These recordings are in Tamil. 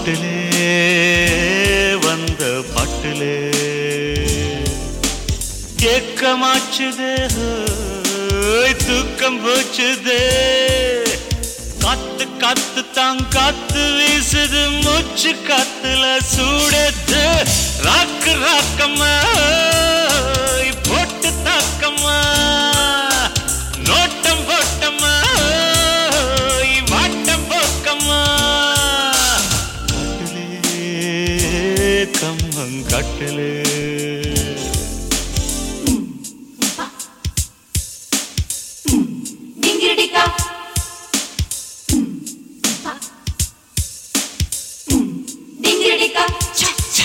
காட்டிலே வந்த பாட்டிலே ஏக்கமாச்சுதே ஹோய், தூக்கம் போச்சுதே காத்து காத்து தான் காத்து வீசுது மூச்சு காத்துல சூடுது ராக்கு ராக்கம்மா ஹோய், போட்டு தாக்கம்மா நோட்டம் போட்டம்மா ஹோய், வாட்டம் போக்கம்மா காட்டிலே கம்மங்காட்டிலே டிங்கிரிடிக்கா டிங்கிரிடிக்கா ச ச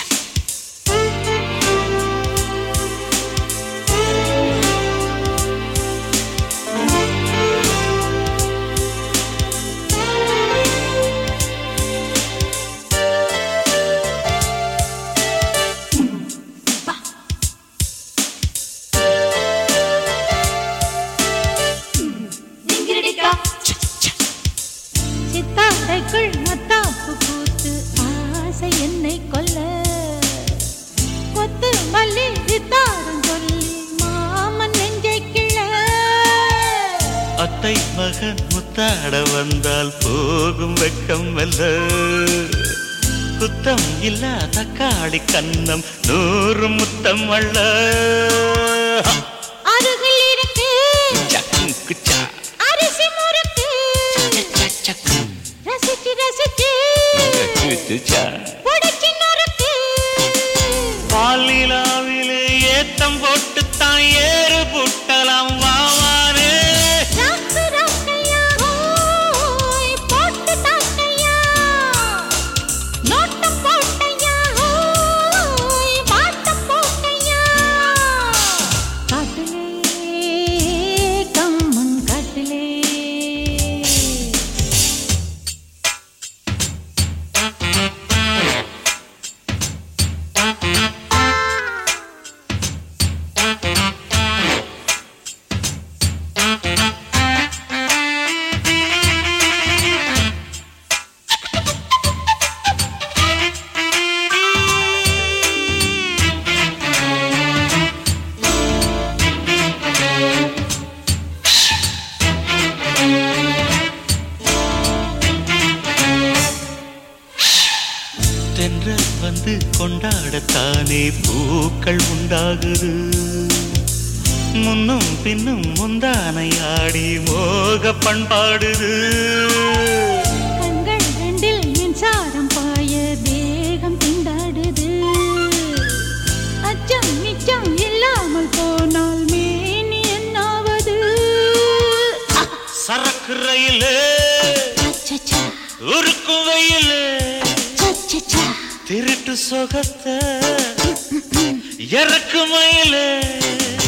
டிங்கிரிடிக்கா ச ச சித்தாடைக்குள் மத்தாப்பு பூத்து ஆசை என்னை கொல்ல கொத்து மல்லி சித்தாரம் சொல்லி மாமன் நெஞ்சை கிள்ள அத்தை மகன் முத்தாட வந்தால் போகும் வெக்கம் அல்ல குத்தம் இல்ல தக்காளி கன்னம் நூறு முத்தம் அல்ல அருகில் இருக்கு சக்கும் குச்சா அரிசி முறுக்கு ரசிச்சு ரசிச்சு குச்சுச்சா. புடிச்சு நொறுக்கு பாலிலாவிலே ஏத்தம் போட்டு தான் ஏறு புட்டலாம் வாவானே ராக்கு ராக்கையா ஹோய் போட்டு தாக்கையா நோட்டம் போட்டையா ஹோய் வாட்டம் போட்டையா காட்டிலே கம்மன் காட்டிலே தென்றல் வந்து கொண்டாடத்தானே பூக்கள் உண்டாகுது முன்னும் பின்னும் முந்தானையாடி மோக பண்பாடுது கண்கள் ரெண்டில் மின்சாரம் பாய தேகம் திண்டாடுது அச்சம் நிச்சம் இல்லாமல் போனால் மேனி என்னாவது சரக்கு ரயிலே அச்சச்சா, உருக்கு வெயிலே சச்சச்சா. திருட்டு சொகத்தை இறக்கு மயிலே